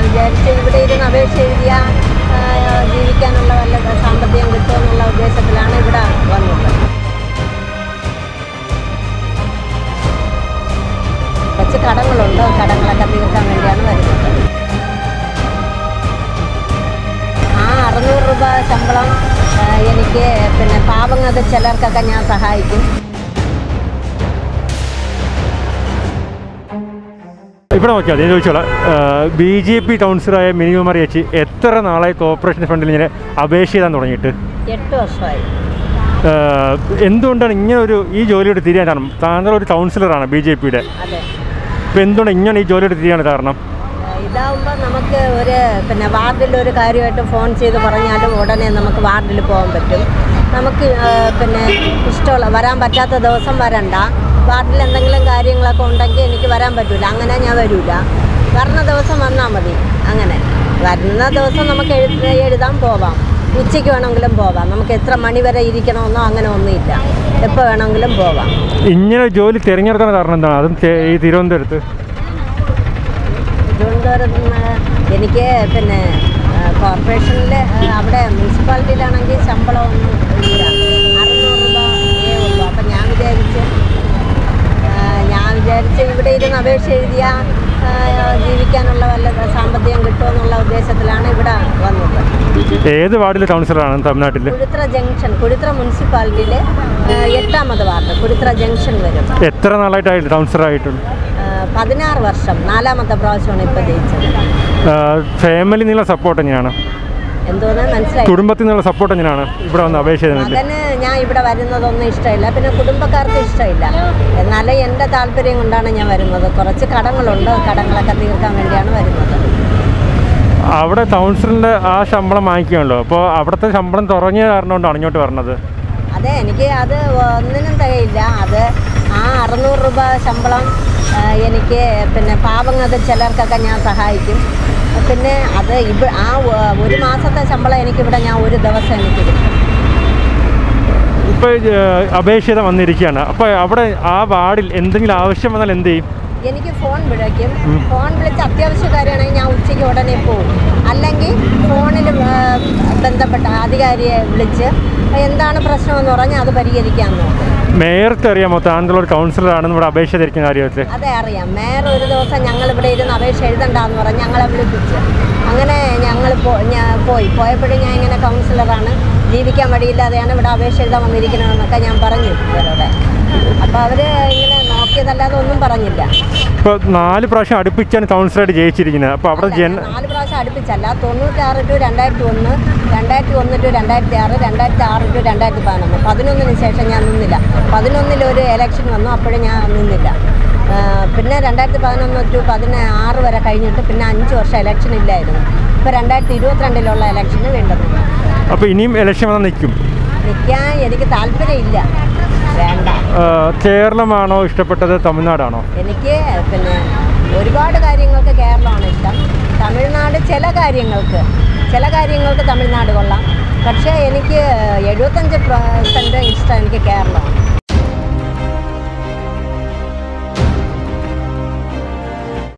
വിചാരിച്ച് ഇവിടെ ഇരുന്ന് അപേക്ഷ എഴുതിയാൽ ജീവിക്കാനുള്ള വല്ല സാമ്പത്തികം കിട്ടുമെന്നുള്ള ഉദ്ദേശത്തിലാണ് ഇവിടെ വന്നത് കുറച്ച് കടങ്ങളുണ്ട് കടങ്ങളൊക്കെ തീർക്കാൻ വേണ്ടിയാണ് വരുന്നത് ആ അറുന്നൂറ് രൂപ ശമ്പളം ആ, എനിക്ക് പിന്നെ പാവങ്ങൾക്ക് ചിലർക്കൊക്കെ ഞാൻ സഹായിക്കും ഇവിടെ നോക്കിയാൽ ഞാൻ ചോദിച്ചോളാം ബി ജെ പി കൗൺസിലറായ മിനിമം ചേച്ചി എത്ര നാളായി കോർപ്പറേഷൻ ഫണ്ടിൽ ഇങ്ങനെ അപേക്ഷ ചെയ്താൻ തുടങ്ങിയിട്ട് എട്ട് വർഷമായി ഏഹ്, എന്തുകൊണ്ടാണ് ഇങ്ങനെ ഒരു ഈ ജോലിയോട് തിരിയാൻ കാരണം താങ്കൾ ഒരു കൗൺസിലറാണ് ബി ജെ പിയുടെ അതെ അപ്പോൾ എന്തുകൊണ്ട് ഇങ്ങനെ ഈ ജോലിയോട് തിരിയാണ് കാരണം ഇതാവുമ്പോൾ നമുക്ക് ഒരു പിന്നെ വാർഡിൽ ഒരു കാര്യമായിട്ട് ഫോൺ ചെയ്ത് പറഞ്ഞാലും ഉടനെ നമുക്ക് വാർഡിൽ പോകാൻ പറ്റും നമുക്ക് ആ, പിന്നെ ഇഷ്ടമുള്ള വരാൻ പറ്റാത്ത ദിവസം വരണ്ട വാർഡിൽ എന്തെങ്കിലും കാര്യങ്ങളൊക്കെ ഉണ്ടെങ്കിൽ എനിക്ക് വരാൻ പറ്റില്ല അങ്ങനെ ഞാൻ വരില്ല വരുന്ന ദിവസം വന്നാൽ മതി അങ്ങനെ വരുന്ന ദിവസം നമുക്ക് എഴുതി എഴുതാൻ പോവാം ഉച്ചയ്ക്ക് വേണമെങ്കിലും പോവാം നമുക്ക് എത്ര മണി വരെ ഇരിക്കണമെന്നോ അങ്ങനെ ഒന്നുമില്ല എപ്പോൾ വേണമെങ്കിലും പോവാം ഇങ്ങനെ ഒരു ജോലി തിരഞ്ഞെടുക്കാൻ കാരണം എന്താണ് അതും ചെ- ഈ തിരുവനന്തപുരത്ത് തിരുവനന്തപുരത്ത് നിന്ന് എനിക്ക് പിന്നെ കോർപ്പറേഷനിൽ അവിടെ മുനിസിപ്പാലിറ്റിയിലാണെങ്കിൽ ശമ്പളമൊന്നും ഇല്ല അറുന്നൂറ് രൂപയേ ഉള്ളൂ അപ്പം ഞാൻ വിചാരിച്ച് ആ, ഞാൻ വിചാരിച്ച് ഇവിടെ ഇരുന്ന് അപേക്ഷ എഴുതിയാൽ ജീവിക്കാനുള്ള വല്ല സാമ്പത്തികം കിട്ടുമെന്നുള്ള ഉദ്ദേശത്തിലാണ് ഇവിടെ വന്നത് ഏത് വാർഡിൽ കൗൺസിലറാണ് തമിഴ്നാട്ടിൽ കുടുത്ര ജംഗ്ഷൻ കുടുത്ര മുനിസിപ്പാലിറ്റിയിൽ എട്ടാമത് വാർഡ് കുടുത്ര ജംഗ്ഷൻ വരും എത്ര നാളായിട്ടായിട്ട് കൗൺസിലറായിട്ടുള്ളൂ ആ, പതിനാറ് വർഷം നാലാമത്തെ പ്രാവശ്യമാണ് ഇപ്പോൾ ജയിച്ചത് ഫാമിലി നിന്നുള്ള സപ്പോർട്ട് എങ്ങനെയാണ് എന്തോന്ന് മനസ്സിലായി കുടുംബത്തിൽ നിന്നുള്ള സപ്പോർട്ട് എങ്ങനെയാണ് ഇവിടെ വന്ന് അപേക്ഷ ചെയ്തിട്ട് മകന് ഞാൻ ഇവിടെ വരുന്നതൊന്നും ഇഷ്ടമില്ല പിന്നെ കുടുംബക്കാർക്ക് ഇഷ്ടമില്ല എന്നാലും എൻ്റെ താല്പര്യം കൊണ്ടാണ് ഞാൻ വരുന്നത് കുറച്ച് കടങ്ങളുണ്ട് കടങ്ങളൊക്കെ തീർക്കാൻ വേണ്ടിയാണ് വരുന്നത് അവിടെ കൗൺസിലിൻ്റെ ആ ശമ്പളം വാങ്ങിക്കുകയാണല്ലോ അപ്പോൾ അവിടുത്തെ ശമ്പളം കുറഞ്ഞ കാരണം കൊണ്ടാണ് ഇങ്ങോട്ട് വരണത് അതെ എനിക്ക് അത് ഒന്നിനും തികയില്ല അത് ആ അറുന്നൂറ് രൂപ ശമ്പളം ആ, എനിക്ക് പിന്നെ പാവങ്ങൾക്ക് ചിലർക്കൊക്കെ ഞാൻ സഹായിക്കും പിന്നെ അത് ഇവ ആ ഒ- ഒരു മാസത്തെ ശമ്പളം എനിക്കിവിടെ ഞാൻ ഒരു ദിവസം എനിക്ക് കിട്ടും ഇപ്പോൾ അപേക്ഷ ചെയ്താൽ വന്നിരിക്കുകയാണ് അപ്പോൾ അവിടെ ആ വാർഡിൽ എന്തെങ്കിലും ആവശ്യം വന്നാൽ എന്ത് ചെയ്യും എനിക്ക് ഫോൺ വിളിക്കും ഫോൺ വിളിച്ച് അത്യാവശ്യ കാര്യമാണെങ്കിൽ ഞാൻ ഉച്ചയ്ക്ക് ഉടനെ പോകും അല്ലെങ്കിൽ ഫോണിൽ ബന്ധപ്പെട്ട അധികാരിയെ വിളിച്ച് എന്താണ് പ്രശ്നമെന്ന് പറഞ്ഞാൽ അത് പരിഹരിക്കാൻ നോക്കും മേയർക്ക് അറിയാമോ താങ്കൾ ഒരു കൗൺസിലറാണെന്ന് ഇവിടെ അപേക്ഷ തിരിക്കുന്ന കാര്യത്തിൽ അതെ അറിയാം മേയർ ഒരു ദിവസം ഞങ്ങൾ ഇവിടെ ഇരുന്ന് അപേക്ഷ എഴുതണ്ടെന്ന് പറഞ്ഞ് ഞങ്ങളെ വിളിപ്പിച്ച് അങ്ങനെ ഞങ്ങൾ ഞാൻ പോയി പോയപ്പോഴും ഞാൻ ഇങ്ങനെ കൗൺസിലറാണ് ജീവിക്കാൻ വഴിയില്ലാതെയാണ് ഇവിടെ അപേക്ഷ എഴുതാൻ വന്നിരിക്കണമെന്നൊക്കെ ഞാൻ പറഞ്ഞു അവരോട് അപ്പോൾ അവർ ഇങ്ങനെ നോക്കിയതല്ലാതെ ഒന്നും പറഞ്ഞില്ല ഇപ്പോൾ നാല് പ്രാവശ്യം അടുപ്പിച്ചാണ് കൗൺസിലറായിട്ട് ജയിച്ചിരിക്കുന്നത് അപ്പോൾ അവിടെ ജന അല്ല, നാല് പ്രാവശ്യം അടുപ്പിച്ചല്ല തൊണ്ണൂറ്റാറ് ടു രണ്ടായിരത്തി ഒന്ന് രണ്ടായിരത്തി ഒന്ന് ടു രണ്ടായിരത്തി ആറ് രണ്ടായിരത്തി ആറ് ടു രണ്ടായിരത്തി പതിനൊന്ന് പതിനൊന്നിന് ശേഷം ഞാൻ നിന്നില്ല പതിനൊന്നിൽ ഒരു ഇലക്ഷൻ വന്നു അപ്പോഴും ഞാൻ നിന്നില്ല ആ, പിന്നെ രണ്ടായിരത്തി പതിനൊന്ന് ടു പതിനാറ് വരെ കഴിഞ്ഞിട്ട് പിന്നെ അഞ്ച് വർഷം ഇലക്ഷൻ ഇല്ലായിരുന്നു ഇപ്പോൾ രണ്ടായിരത്തി ഇരുപത്തിരണ്ടിലുള്ള ഇലക്ഷന് വേണ്ടത് അപ്പോൾ ഇനിയും ഇലക്ഷൻ വന്നാൽ നിൽക്കും നിൽക്കാൻ എനിക്ക് താല്പര്യമില്ല വേണ്ട ആ, കേരളമാണോ ഇഷ്ടപ്പെട്ടത് തമിഴ്നാടാണോ എനിക്ക് പിന്നെ ഒരുപാട് കാര്യങ്ങൾക്ക് കേരളമാണ് ഇഷ്ടം തമിഴ്നാട് ചില കാര്യങ്ങൾക്ക് ചില കാര്യങ്ങൾക്ക് തമിഴ്നാട് കൊള്ളാം പക്ഷേ എനിക്ക് എഴുപത്തഞ്ച് പെർസെൻറ്റ് ഇഷ്ടം എനിക്ക് കേരളമാണ്